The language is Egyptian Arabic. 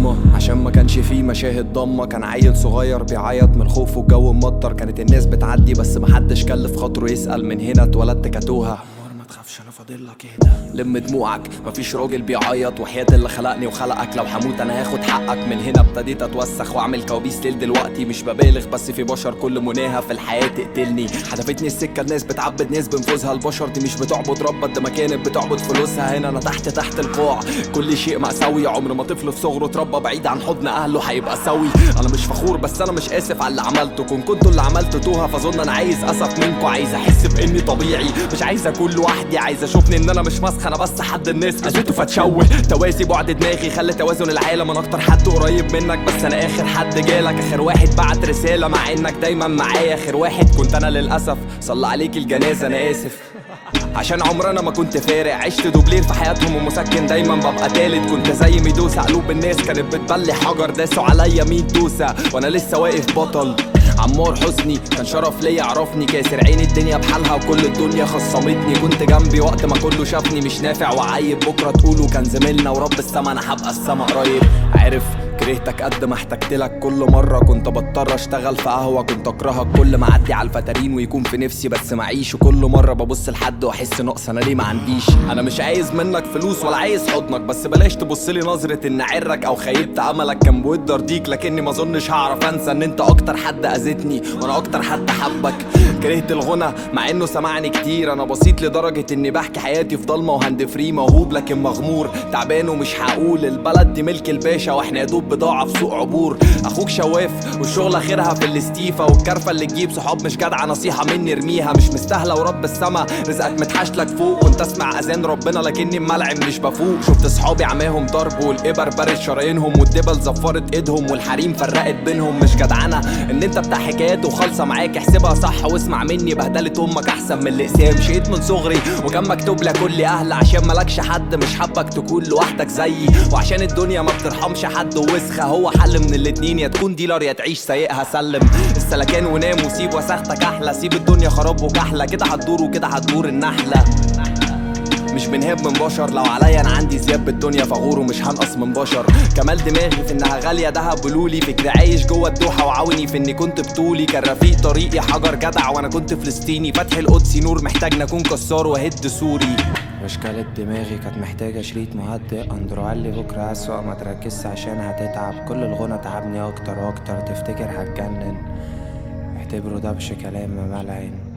صدمة عشان ما كانش فيه مشاهد ضمة كان عيل صغير بيعيط من الخوف والجو مطر كانت الناس بتعدي بس محدش كلف خاطره يسأل من هنا اتولدت كتوها عمر ما تخافش انا فاضل لك هنا لم دموعك مفيش راجل بيعيط وحياة اللي خلقني وخلقك لو هموت انا هاخد حقك من هنا ابتديت اتوسخ واعمل كوابيس ليل دلوقتي مش ببالغ بس في بشر كل مناها في الحياة تقتلني حدفتني السكة الناس بتعبد ناس بنفوذها البشر دي مش بتعبد رب قد ما كانت بتعبد فلوسها هنا انا تحت تحت القاع كل شيء مأساوي عمر ما طفل في صغره اتربى بعيد عن حضن اهله هيبقى سوي انا مش فخور بس انا مش اسف على اللي عملته كون كنتوا اللي عملتوها فاظن انا عايز اسف منكم عايز احس باني طبيعي مش عايز اكون لوحدي عايز اشوفني ان انا مش مسخ انا بس حد الناس اذيته فتشوه توازي بعد دماغي خلي توازن العالم انا اكتر حد قريب منك بس انا اخر حد جالك اخر واحد بعت رساله مع انك دايما معايا اخر واحد كنت انا للاسف صلى عليك الجنازه انا اسف عشان عمرنا ما كنت فارق عشت دوبلير في حياتهم ومسكن دايما ببقى تالت كنت زي ميدوسة قلوب الناس كانت بتبلي حجر داسوا عليا ميت دوسة وانا لسه واقف بطل عمار حسني كان شرف ليا عرفني كاسر عين الدنيا بحالها وكل الدنيا خصمتني كنت جنبي وقت ما كله شافني مش نافع وعيب بكره تقولوا كان زميلنا ورب السما انا هبقى السما قريب عارف كرهتك قد ما احتجت لك كل مرة كنت بضطر اشتغل في قهوة كنت اكرهك كل ما اعدي على الفترين ويكون في نفسي بس معيش وكل مرة ببص لحد واحس نقص انا ليه ما عنديش انا مش عايز منك فلوس ولا عايز حضنك بس بلاش تبص لي نظرة ان عرك او خيبت املك كان بود ارضيك لكني ما اظنش هعرف انسى ان انت اكتر حد اذيتني وانا اكتر حد حبك كرهت الغنى مع انه سمعني كتير انا بسيط لدرجة اني بحكي حياتي في ضلمة وهاند فري موهوب لكن مغمور تعبان ومش هقول البلد دي ملك الباشا واحنا يا دوب بضاعة في سوق عبور اخوك شواف والشغل اخرها في الاستيفا والكرفة اللي تجيب صحاب مش جدعة نصيحة مني ارميها مش مستاهلة ورب السما رزقك متحاشلك فوق وانت اسمع اذان ربنا لكني ملعب مش بفوق شفت صحابي عماهم ضرب والابر بارد شرايينهم والدبل زفرت ايدهم والحريم فرقت بينهم مش جدعنة ان انت بتاع حكايات وخالصة معاك احسبها صح واسمع مني بهدلة امك احسن من الاقسام شقيت من صغري وكان مكتوب لك كل اهل عشان مالكش حد مش حابك تكون لوحدك زيي وعشان الدنيا ما بترحمش حد ووسخة هو حل من الاتنين يا تكون ديلر يا تعيش سايقها سلم السلكان ونام وسيب وساختك احلى سيب الدنيا خراب وكحلة كده هتدور وكده هتدور النحلة مش بنهاب من بشر لو عليا انا عندي ثياب بالدنيا فغور ومش هنقص من بشر كمال دماغي في انها غاليه دهب بلولي فكري عايش جوه الدوحه وعاوني في اني كنت بطولي كان رفيق طريقي حجر جدع وانا كنت فلسطيني فتح القدسي نور محتاج نكون كسار وهد سوري مشكلة دماغي كانت محتاجة شريط مهدئ اندرو قال لي بكرة أسوأ ما تركزش عشان هتتعب كل الغنى تعبني أكتر وأكتر تفتكر هتجنن اعتبره دبش كلام ملعن